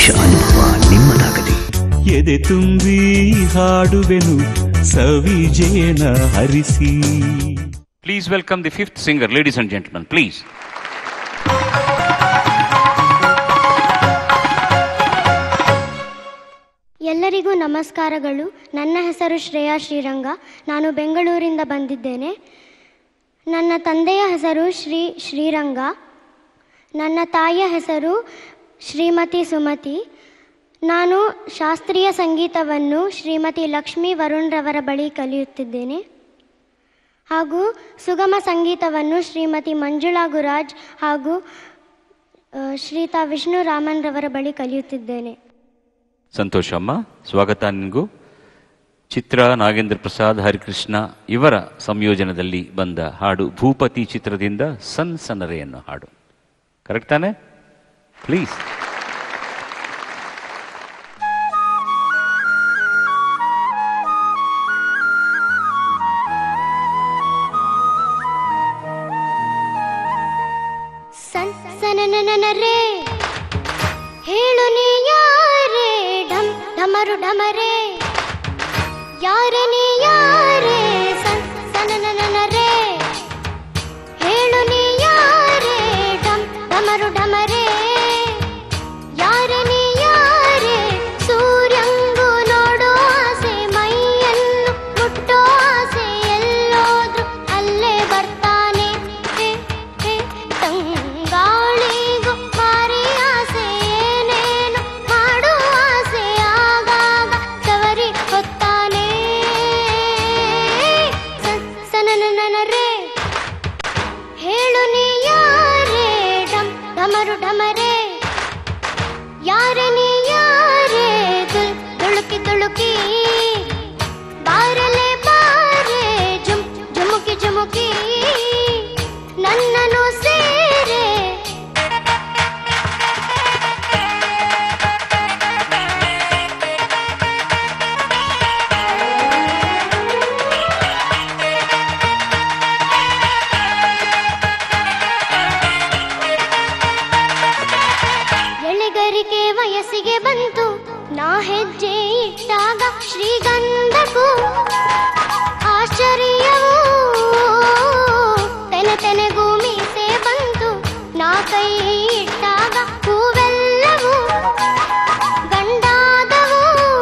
ಅನುಭವ ನಿಮ್ಮದಾಗಲಿ ಎದೆ ತುಂಬಿ ಹಾಡುವೆನು ಸವಿಜೇನ ಹರಿಸಿ please welcome the fifth singer ladies and gentleman please ಎಲ್ಲರಿಗೂ ನಮಸ್ಕಾರಗಳು ನನ್ನ ಹೆಸರು ಶ್ರೇಯಾ ಶ್ರೀರಂಗ ನಾನು ಬೆಂಗಳೂರಿಂದ ಬಂದಿದ್ದೇನೆ ನನ್ನ ತಂದೆಯ ಹೆಸರು ಶ್ರೀ ಶ್ರೀರಂಗ ನನ್ನ ತಾಯಿಯ ಹೆಸರು ಶ್ರೀಮತಿ ಸುಮತಿ ನಾನು ಶಾಸ್ತ್ರೀಯ ಸಂಗೀತವನ್ನು ಶ್ರೀಮತಿ ಲಕ್ಷ್ಮೀ ವರುಣ್ ರವರ ಬಳಿ ಕಲಿಯುತ್ತಿದ್ದೇನೆ ಹಾಗೂ ಸುಗಮ ಸಂಗೀತವನ್ನು ಶ್ರೀಮತಿ ಮಂಜುಳಾ ಗುರಾಜ್ ಹಾಗೂ ಆ, ಶ್ರೀತಾ ವಿಷ್ಣು ರಾಮನ್ ರವರ ಬಳಿ ಕಲಿಯುತ್ತಿದ್ದೇನೆ ಸಂತೋಷ ಅಮ್ಮ ಸ್ವಾಗತ ನಿನಗೂ ಚಿತ್ರ ನಾಗೇಂದ್ರ ಪ್ರಸಾದ್ ಹರಿಕೃಷ್ಣ ಇವರ ಸಂಯೋಜನದಲ್ಲಿ ಬಂದ ಹಾಡು ಭೂಪತಿ ಚಿತ್ರದಿಂದ ಸನ್ ಸನ್ನರೆ ಅನ್ನೋ ಹಾಡು ಕರೆಕ್ಟ್ ತಾನೆ ಪ್ಲೀಸ್ ಸನ್ ಸನನನನರೇ ಹೇಳು ನೀ ಯಾರೇ ಢಮ್ ಢಮರು ಢಮರೇ ಯಾರೇ ನೀ ಯಾರೇ ಸನ್ ಸನನನನರೇ ಹೇಳು ನೀ ಯಾರೇ ಢಮ್ ಢಮರು ಢಮರೇ ಯಾರೇ ನೀ ಯಾರೇ ಸೂರ್ಯಂಗು ನೋಡೋ ಆಸೆ ಮೈಯನ್ನು ಮುಟ್ಟೋ ಆಸೆ ಎಲ್ಲೋದ್ರು ಅಲ್ಲೇ ಬರ್ತಾನೆ ಹೇ ಹೇ ತಂಗಾಳಿಗೂ ಮಾರಿ ಆಸೆ ಏನೇನು ಮಾಡೋ ಆಸೆ ಆಗಾಗ ತವರಿ ಹೊತ್ತಾನೆ ಸನನನರೇ ಹೇಳು ನೀ ಯಾರೇ ಢಮ್ ಢಮರು ಢಮರೇ ಯಾರೇ ನೀ ಯಾರೇ ದುಲ್ ದುಳುಕಿ ದುಳುಕಿ ಬಾರಲೆ ಬಾರೆ ಜುಮ್ ಜುಮುಕಿ ಜುಮುಕಿ ನನ್ನನು ಸೇರೆ ಎಳೆಗರಿಗೆ ವಯಸ್ಸಿಗೆ ಬಂತು ನಾ ಹೆಜ್ಜೆ ಇಟ್ಟಾಗ ಶ್ರೀಗಂಧಕ್ಕೂ ಆಶ್ಚರ್ಯವೂ ತೆನೆ ತೆನೆಗೂ ಮೀಸೆ ಬಂತು ನಾ ಕೈ ಇಟ್ಟಾಗ ಹೂವೆಲ್ಲವೂ ಗಂಡಾದವು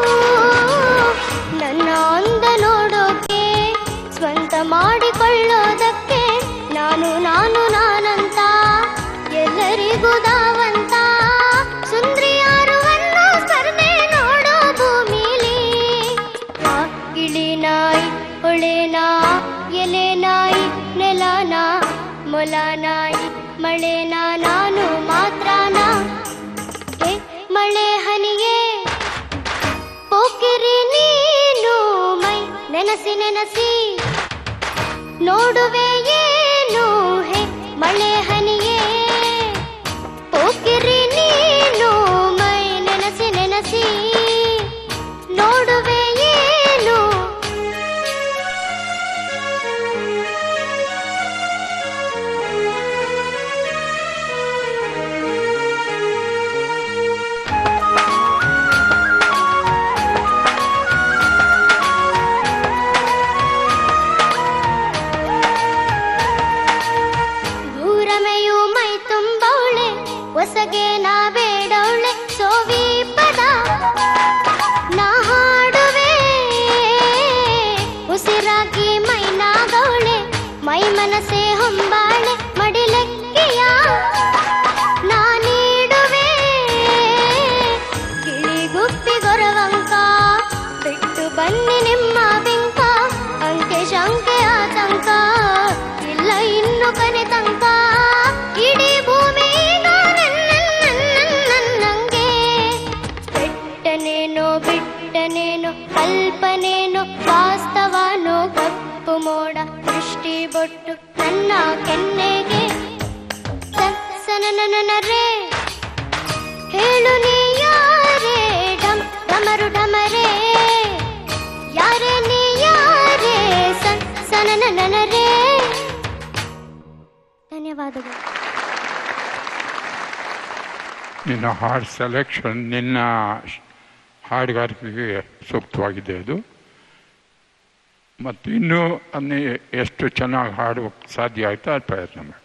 ನನ್ನ ಅಂದ ನೋಡೋಕೆ ಸ್ವಂತ ಮಾಡಿಕೊಳ್ಳೋದಕ್ಕೆ ನಾನು ನಾನು ನಾನಂತ ಎಲ್ಲರಿಗೂ ದಾವಂತ ಸುಂದ್ರಿಯಾರುವನ್ನು ಸ್ಪರ್ಧೆ ನೋಡೋ ಭೂಮಿಲಿ ಆ ಇಳಿ ನಾಯಿ ಹೊಳೆನಾ ಎಲೆ ನಾಯಿ ನೆಲನ ಮೊಲ ನಾಯಿ ಮಳೆನಾ ನಾನು ಮಾತ್ರನಾ ಏ ಮಳೆ ಹನಿಯೇ ಪೋಕಿರಿ ನೀನು ಮೈ ನೆನಸಿ ನೆನಸಿ ನೋಡುವೆ ಏನು ಹೇ ಮಳೆ ಹನಿಯೇ ಪೋಕಿರಿ ನೀನು ಮೈ ನೆನಸಿ ನೆನಸಿ ನೋಡುವೆ ಏನು ಭೂರಮೆಯು ಮೈ ತುಂಬವಳೆ ಹೊಸಗೆ ನಾ ಬೇಡವಳೆ ಸೋವಿ ಪದ ನಾ ಹಾಡುವೆ ಉಸಿರಾಗಿ ಮೈ ನಾಗವಳೆ ಮೈ ಮನಸೆ ಹೊಂಬಾಳೆ ಮಡಿಲೆಕ್ಕಿಯ ನಾ ನೀಡುವೆ ಗಿಳಿಗುಪ್ಪಿ ಗೊರವಂಕ ಬಿಟ್ಟು ಬನ್ನಿ ನಿಮ್ಮ ಬಿಂಕ ಅಂಕೆ ಶಂಕೆ ಆತಂಕ ಇಲ್ಲ ಇನ್ನು ಕನೆ ತನಕ ಇಡೀ ಭೂಮಿ ಈಗ ನನ್ನಂಗೆ ಬಿಟ್ಟನೇನೋ ಬಿಟ್ಟನೇನೋ ಕಲ್ಪನೇನೋ ವಾಸ್ತವನೋ ಕಪ್ಪು ಮೋಡ ದೃಷ್ಟಿ ಬೊಟ್ಟು ನನ್ನ ಕೆನ್ನೆಗೆ ಸನನನರೇ ಹೇಳು ನೀ ಯಾರೇ ಢಮ್ ಢಮರು ಢಮರೇ ಯಾರೇ ನೀ ಯಾರೇ ಸನ್ ಸನನನರೇ ಧನ್ಯವಾದಗಳು ನಿನ್ನ ಹಾಡು ಸೆಲೆಕ್ಷನ್ ನಿನ್ನ ಶ್- ಹಾಡುಗಾರಿಕೆಗೆ ಸೂಕ್ತವಾಗಿದೆ ಅದು ಮತ್ತು ಇನ್ನೂ ಅದನ್ನ ಎಷ್ಟು ಚೆನ್ನಾಗಿ ಹಾಡುವಕ್ಕೆ ಸಾಧ್ಯ ಆಯಿತು ಅದು ಪ್ರಯತ್ನ ಮಾಡಿ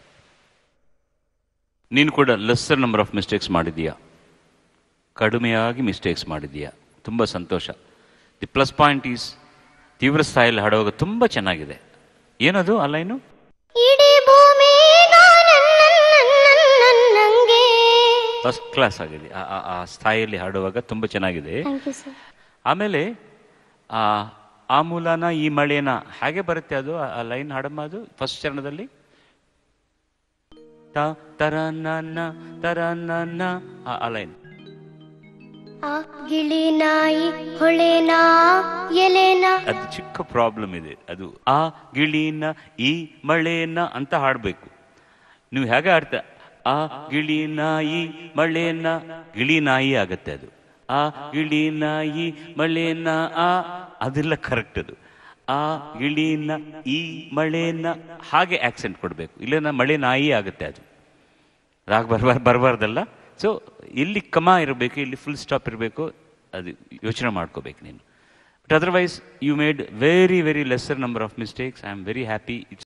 ನೀನು ಕೂಡ ಲೆಸ್ಸರ್ ನಂಬರ್ ಆಫ್ ಮಿಸ್ಟೇಕ್ಸ್ ಮಾಡಿದೀಯಾ ಕಡಿಮೆಯಾಗಿ ಮಿಸ್ಟೇಕ್ಸ್ ಮಾಡಿದೀಯಾ ತುಂಬ ಸಂತೋಷ ದಿ ಪ್ಲಸ್ ಪಾಯಿಂಟ್ ಈಸ್ ತೀವ್ರ ಸ್ಥಾಯಿಯಲ್ಲಿ ಹಾಡುವಾಗ ತುಂಬ ಚೆನ್ನಾಗಿದೆ ಏನದು ಆ ಲೈನು ಇಡೀ ಭೂಮಿ ನನ್ನಂಗೆ ಫಸ್ಟ್ ಕ್ಲಾಸ್ ಆಗಿದೆ ಆ- ಆ- ಆ ಸ್ಥಾಯಿಯಲ್ಲಿ ಹಾಡುವಾಗ ತುಂಬ ಚೆನ್ನಾಗಿದೆ ಥ್ಯಾಂಕ್ ಯು ಸರ್ ಆಮೇಲೆ ಆ ಆ ಮೂಲನ ಈ ಮಳೆನ ಹಾಗೆ ಬರುತ್ತೆ ಅದು ಆ- ಆ ಲೈನ್ ಹಾಡಮ್ಮ ಅದು ಫಸ್ಟ್ ಚರಣದಲ್ಲಿ ತ ತರ ನನ್ನ ತರ ನನ್ನ ಆ- ಆ ಲೈನ್ ಆ ಗಿಳಿ ನಾಯಿ ಹೊಳೆನಾ ಎಲೆನಾ ಅದು ಚಿಕ್ಕ ಪ್ರಾಬ್ಲಮ್ ಇದೆ ಅದು ಆ ಗಿಳಿನ ಈ ಮಳೆನ ಅಂತ ಹಾಡಬೇಕು ನೀವು ಹೇಗೆ ಹಾಡ್ತಾ ಆ ಗಿಳಿ ನಾಯಿ ಮಳೆನ ಗಿಳಿ ನಾಯಿ ಆಗತ್ತೆ ಅದು ಆ ಗಿಳಿ ನಾಯಿ ಮಳೆನ ಆ ಅದೆಲ್ಲ ಕರೆಕ್ಟ್ ಅದು ಆ ಗಿಳಿನ ಈ ಮಳೆನ ಹಾಗೆ ಆಕ್ಸೆಂಟ್ ಕೊಡಬೇಕು ಇಲ್ಲ ಮಳೆ ನಾಯಿ ಆಗುತ್ತೆ ಅದು ರಾಗ ಬರ್ಬಾರ್ ಬರಬಾರ್ದಲ್ಲ ಸೊ ಇಲ್ಲಿ ಕಮ ಇರಬೇಕು ಇಲ್ಲಿ ಫುಲ್ ಸ್ಟಾಪ್ ಇರಬೇಕು ಅದು ಯೋಚನೆ ಮಾಡ್ಕೋಬೇಕು ನೀನು but otherwise you made very very lesser number of mistakes I am very happy it's